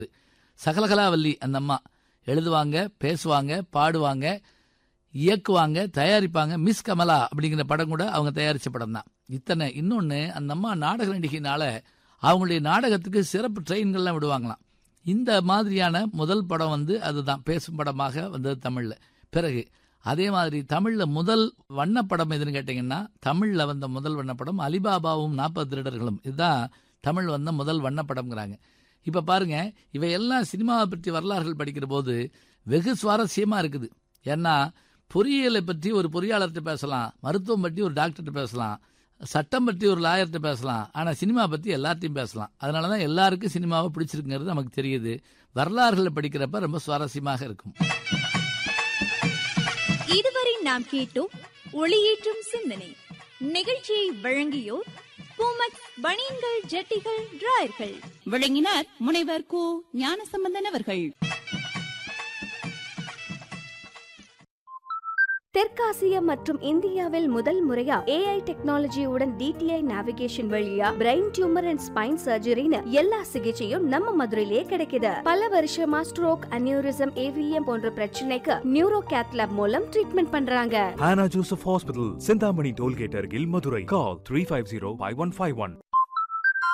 சகலகலாவல்லி அந்த அம்மா எழுதுவாங்க பேசுவாங்க பாடுவாங்க இயக்குவாங்க தயாரிப்பாங்க மிஸ் கமலா அப்படிங்கிற படம் கூட அவங்க தயாரிச்ச படம் தான் இத்தனை இன்னொன்று அந்த அம்மா நாடக நடிகையினால அவங்களுடைய நாடகத்துக்கு சிறப்பு ட்ரெயின்கள்லாம் விடுவாங்களாம் இந்த மாதிரியான முதல் படம் வந்து அதுதான் பேசும் படமாக வந்தது தமிழில் பிறகு அதே மாதிரி தமிழில் முதல் வண்ணப்படம் எதுன்னு கேட்டிங்கன்னா தமிழில் வந்த முதல் வண்ணப்படம் அலிபாபாவும் நாற்பது திருடர்களும் இதுதான் தமிழ் வந்த முதல் வண்ணப்படம்ங்கிறாங்க இப்போ பாருங்க இவையெல்லாம் சினிமாவை பற்றி வரலாறுகள் படிக்கிற போது வெகு சுவாரஸ்யமாக இருக்குது ஏன்னா பொறியியலை பற்றி ஒரு பொறியாளர்கிட்ட பேசலாம் மருத்துவம் பற்றி ஒரு டாக்டர்கிட்ட பேசலாம் சட்டம் பற்றி ஒரு லாயர்கிட்ட பேசலாம் ஆனால் சினிமா பற்றி எல்லாத்தையும் பேசலாம் அதனால தான் எல்லாருக்கும் சினிமாவை பிடிச்சிருக்குங்கிறது நமக்கு தெரியுது வரலாறுகளை படிக்கிறப்ப ரொம்ப சுவாரஸ்யமாக இருக்கும் இதுவரை நாம் கேட்டோம் ஒளியேற்றும் சிந்தனை நிகழ்ச்சியை வழங்கியோர் பூமக் பனியன்கள் ஜட்டிகள் டிராயர்கள் விளங்கினார் முனைவர் கு ஞானசம்பந்தன் அவர்கள் தெற்காசியா மற்றும் இந்தியாவில் முதல் முறையா ஏஐ டெக்னாலஜியுடன் டிடிஐ நேவிகேஷன் வழியா பிரெயின் டியூமர் அண்ட் ஸ்பைன் சர்ஜரின்னு எல்லா சிகிச்சையும் நம்ம மதுரையிலேயே கிடைக்குது பல வருஷமா ஸ்ட்ரோக் அனியூரிசம் ஏவிஎம் போன்ற பிரச்சனைக்கு நியூரோ கேத்லாப் மூலம் ட்ரீட்மெண்ட் பண்றாங்க Hannah Joseph Hospital, Sindhamani Tollgate, Argil, Madurai. Call 350 5151.